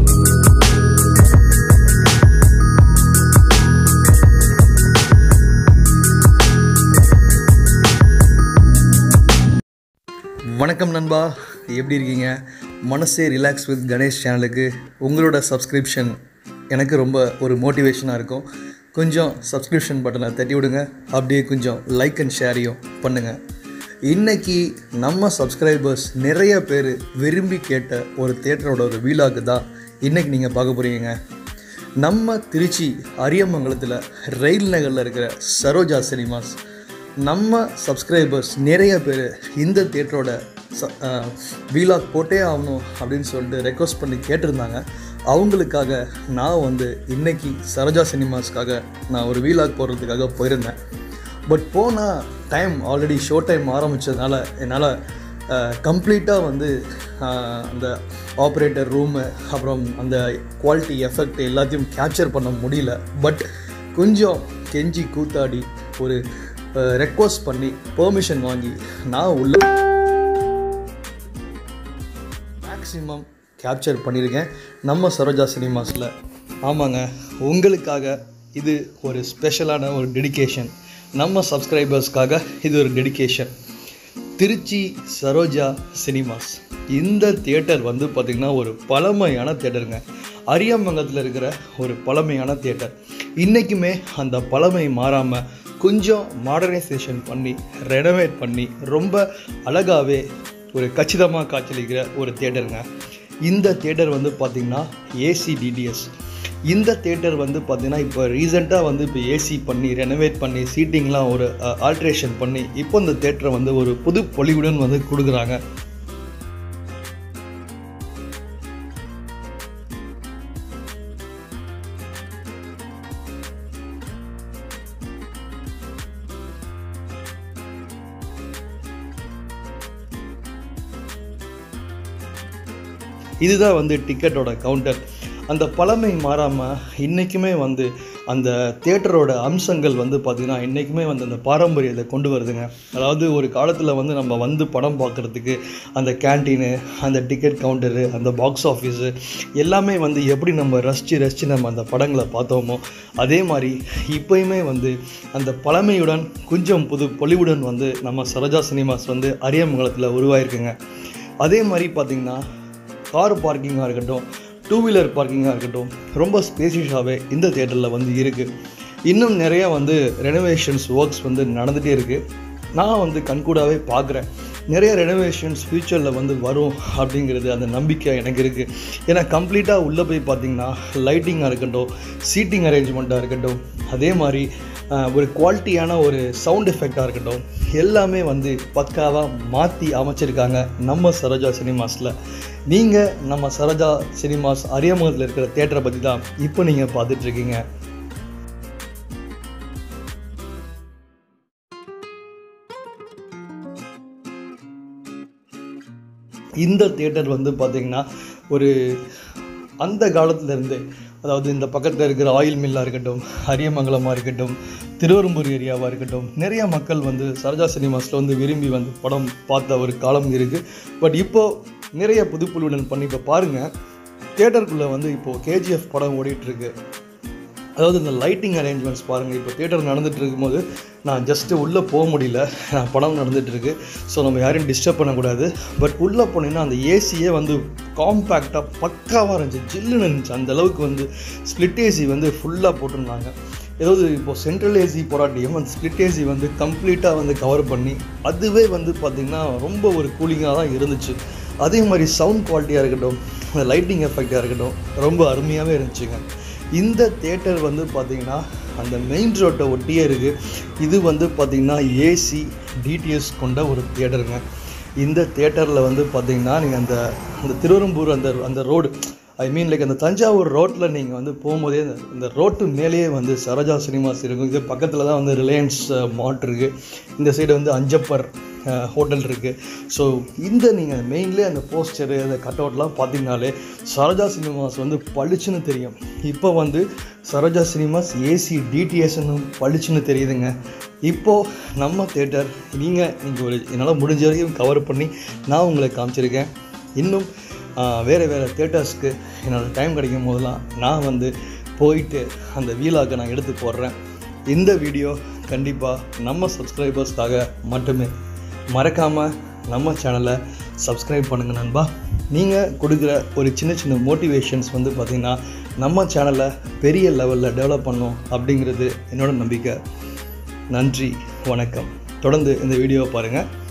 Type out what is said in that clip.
வணக்கம் நண்பா எப்படி இருக்கீங்க மனசே ரிலாக்ஸ் வித் கணேஷ் சேனலுக்கு உங்களோட சப்ஸ்கிரிப்ஷன் எனக்கு ரொம்ப ஒரு மோட்டிவேஷனாக இருக்கும் கொஞ்சம் சப்ஸ்கிரிப்ஷன் பட்டனை தட்டி விடுங்க அப்படியே கொஞ்சம் லைக் அண்ட் ஷேரையும் பண்ணுங்கள் இன்னைக்கு நம்ம சப்ஸ்கிரைபர்ஸ் நிறைய பேர் விரும்பி கேட்ட ஒரு தேட்டரோட ஒரு வீலாக்கு தான் இன்றைக்கி நீங்கள் பார்க்க போகிறீங்க நம்ம திருச்சி அரியமங்கலத்தில் ரயில் நகரில் இருக்கிற சரோஜா சினிமாஸ் நம்ம சப்ஸ்கிரைபர்ஸ் நிறைய பேர் இந்த தேட்டரோட ச வீலாக் போட்டே ஆகணும் அப்படின்னு சொல்லிட்டு ரெக்வஸ்ட் பண்ணி கேட்டிருந்தாங்க அவங்களுக்காக நான் வந்து இன்னைக்கு சரோஜா சினிமாஸ்க்காக நான் ஒரு வீலாக் போடுறதுக்காக போயிருந்தேன் பட் போனால் டைம் ஆல்ரெடி ஷோ டைம் ஆரம்பித்ததுனால என்னால் கம்ப்ளீட்டாக வந்து அஹ், அந்த ஆப்ரேட்டர் ரூமு அப்புறம் அந்த குவாலிட்டி எஃபெக்ட் எல்லாத்தையும் கேப்சர் பண்ண முடியல பட் கொஞ்சம் கெஞ்சி கூத்தாடி ஒரு ரெக்வஸ்ட் பண்ணி பெர்மிஷன் வாங்கி நான் உள்ள மேக்ஸிமம் கேப்சர் பண்ணியிருக்கேன் நம்ம சரோஜா சினிமாஸில் ஆமாங்க உங்களுக்காக இது ஒரு ஸ்பெஷலான ஒரு டெடிகேஷன் நம்ம சப்ஸ்கிரைபர்ஸ்க்காக இது ஒரு டெடிகேஷன் திருச்சி சரோஜா சினிமாஸ் இந்த தியேட்டர் வந்து பார்த்திங்கன்னா ஒரு பழமையான தியேட்டருங்க அரியமங்கலத்தில் இருக்கிற ஒரு பழமையான தியேட்டர் இன்றைக்குமே அந்த பழமை மாறாமல் கொஞ்சம் மாடர்னைசேஷன் பண்ணி ரெனோவேட் பண்ணி ரொம்ப அழகாகவே ஒரு கச்சிதமாக காட்சியளிக்கிற ஒரு தியேட்டருங்க இந்த தியேட்டர் வந்து பார்த்திங்கன்னா ஏசி டிடிஎஸ் இந்த தேட்டர் வந்து பார்த்திங்கன்னா இப்போ ரீசெண்டாக வந்து இப்போ ஏசி பண்ணி ரெனோவேட் பண்ணி சீட்டிங்லாம் ஒரு ஆல்ட்ரேஷன் பண்ணி இப்போ இந்த தேட்டரை வந்து ஒரு புது பொலிவுடன் வந்து கொடுக்குறாங்க இதுதான் வந்து டிக்கெட்டோட கவுண்டர் அந்த பழமை மாறாமல் இன்றைக்குமே வந்து அந்த தேட்டரோட அம்சங்கள் வந்து பார்த்திங்கன்னா இன்றைக்குமே வந்து அந்த பாரம்பரியத்தை கொண்டு வருதுங்க அதாவது ஒரு காலத்தில் வந்து நம்ம வந்து படம் பார்க்குறதுக்கு அந்த கேன்டீனு அந்த டிக்கெட் கவுண்டரு அந்த பாக்ஸ் ஆஃபீஸு எல்லாமே வந்து எப்படி நம்ம ரசித்து ரசித்து நம்ம அந்த படங்களை பார்த்தோமோ அதே மாதிரி இப்போயுமே வந்து அந்த பழமையுடன் கொஞ்சம் புது பொலிவுடன் வந்து நம்ம சரோஜா சினிமாஸ் வந்து அரியமங்கலத்தில் உருவாயிருக்குங்க அதே மாதிரி பார்த்திங்கன்னா கார் பார்க்கிங்காக இருக்கட்டும் டூ வீலர் பார்க்கிங்காக இருக்கட்டும் ரொம்ப ஸ்பேசியஸாகவே இந்த தேட்டரில் வந்து இருக்குது இன்னும் நிறைய வந்து ரெனோவேஷன்ஸ் ஒர்க்ஸ் வந்து நடந்துகிட்டே இருக்குது நான் வந்து கண்கூடாவே பார்க்குறேன் நிறைய ரெனோவேஷன்ஸ் ஃப்யூச்சரில் வந்து வரும் அப்படிங்கிறது அந்த நம்பிக்கை எனக்கு இருக்குது ஏன்னா கம்ப்ளீட்டாக உள்ளே போய் பார்த்தீங்கன்னா லைட்டிங்காக இருக்கட்டும் சீட்டிங் அரேஞ்ச்மெண்ட்டாக இருக்கட்டும் அதே மாதிரி ஆஹ், ஒரு குவாலிட்டியான ஒரு சவுண்ட் எஃபெக்டாக இருக்கட்டும் எல்லாமே வந்து பக்காவாக மாற்றி அமைச்சிருக்காங்க நம்ம சரோஜா சினிமாஸில் நீங்கள் நம்ம சரோஜா சினிமாஸ் அரியமங்கலத்தில் இருக்கிற தேட்டரை பற்றி தான் இப்போ நீங்கள் பார்த்துட்ருக்கீங்க இந்த தியேட்டர் வந்து பார்த்திங்கன்னா ஒரு அந்த காலத்துலேருந்து அதாவது இந்த பக்கத்தில் இருக்கிற ஆயில் மில்லாக இருக்கட்டும் அரியமங்கலமாக இருக்கட்டும் திருவெரும்பூர் ஏரியாவாக இருக்கட்டும் நிறைய மக்கள் வந்து சரோஜா சினிமாஸில் வந்து விரும்பி வந்து படம் பார்த்த ஒரு காலம் இருக்குது பட் இப்போது நிறைய புதுப்புழுடன் பண்ணி இப்போ பாருங்கள் தியேட்டருக்குள்ளே வந்து இப்போது கேஜிஎஃப் படம் ஓடிட்டுருக்கு அதாவது இந்த லைட்டிங் அரேஞ்ச்மெண்ட்ஸ் பாருங்கள் இப்போ தியேட்டர் நடந்துட்டு இருக்கும்போது நான் ஜஸ்ட்டு உள்ளே போக முடியல நான் படம் நடந்துட்டு இருக்கு ஸோ நம்ம யாரையும் டிஸ்டர்ப் பண்ணக்கூடாது பட் உள்ளே போனீங்கன்னா அந்த ஏசியே வந்து காம்பேக்டாக பக்காவாக இருந்துச்சு ஜில்லுன்னு இருந்துச்சு அந்த அளவுக்கு வந்து ஸ்ப்ளிட் ஏசி வந்து ஃபுல்லாக போட்டிருந்தாங்க ஏதாவது இப்போ சென்ட்ரல் ஏசி போராட்டியும் அந்த ஸ்ப்ளிட் ஏசி வந்து கம்ப்ளீட்டாக வந்து கவர் பண்ணி அதுவே வந்து பார்த்திங்கன்னா ரொம்ப ஒரு கூலிங்காக தான் இருந்துச்சு அதே மாதிரி சவுண்ட் குவாலிட்டியாக இருக்கட்டும் அந்த லைட்டிங் எஃபெக்டாக இருக்கட்டும் ரொம்ப அருமையாகவே இருந்துச்சுங்க இந்த தேட்டர் வந்து பார்த்திங்கன்னா அந்த மெயின் ரோட்டை ஒட்டியே இருக்குது இது வந்து பார்த்திங்கன்னா ஏசி டிடிஎஸ் கொண்ட ஒரு தேட்டருங்க இந்த தேட்டரில் வந்து பார்த்திங்கன்னா நீங்கள் அந்த அந்த திருவெரும்பூர் அந்த அந்த ரோடு ஐ மீன் லைக் அந்த தஞ்சாவூர் ரோட்டில் நீங்கள் வந்து போகும்போதே இந்த இந்த ரோட்டு மேலேயே வந்து சரோஜா சினிமாஸ் இருக்கும் இது பக்கத்தில் தான் வந்து ரிலையன்ஸ் மார்ட் இருக்குது இந்த சைடு வந்து அஞ்சப்பர் ஹோட்டல் இருக்குது ஸோ இந்த நீங்கள் மெயின்லேயே அந்த போஸ்டரு அந்த கட் அவுட்லாம் பார்த்தீங்கனாலே சரோஜா சினிமாஸ் வந்து பளிச்சுன்னு தெரியும் இப்போ வந்து சரோஜா சினிமாஸ் ஏசி டிடிஎஸ்னு பளிச்சுன்னு தெரியுதுங்க இப்போது நம்ம தேட்டர் நீங்கள் நீங்கள் ஒரு என்னால் முடிஞ்ச வரைக்கும் கவர் பண்ணி நான் உங்களுக்கு காமிச்சிருக்கேன் இன்னும் வேறு வேறு தேட்டர்ஸ்க்கு என்னோடய டைம் கிடைக்கும் போதெல்லாம் நான் வந்து போயிட்டு அந்த வீலாக்கை நான் எடுத்து போடுறேன் இந்த வீடியோ கண்டிப்பாக நம்ம சப்ஸ்கிரைபர்ஸ்க்காக மட்டுமே மறக்காமல் நம்ம சேனலை சப்ஸ்கிரைப் பண்ணுங்கள் நண்பா நீங்கள் கொடுக்குற ஒரு சின்ன சின்ன மோட்டிவேஷன்ஸ் வந்து பார்த்திங்கன்னா நம்ம சேனலை பெரிய லெவலில் டெவலப் பண்ணும் அப்படிங்கிறது என்னோட நம்பிக்கை நன்றி வணக்கம் தொடர்ந்து இந்த வீடியோவை பாருங்கள்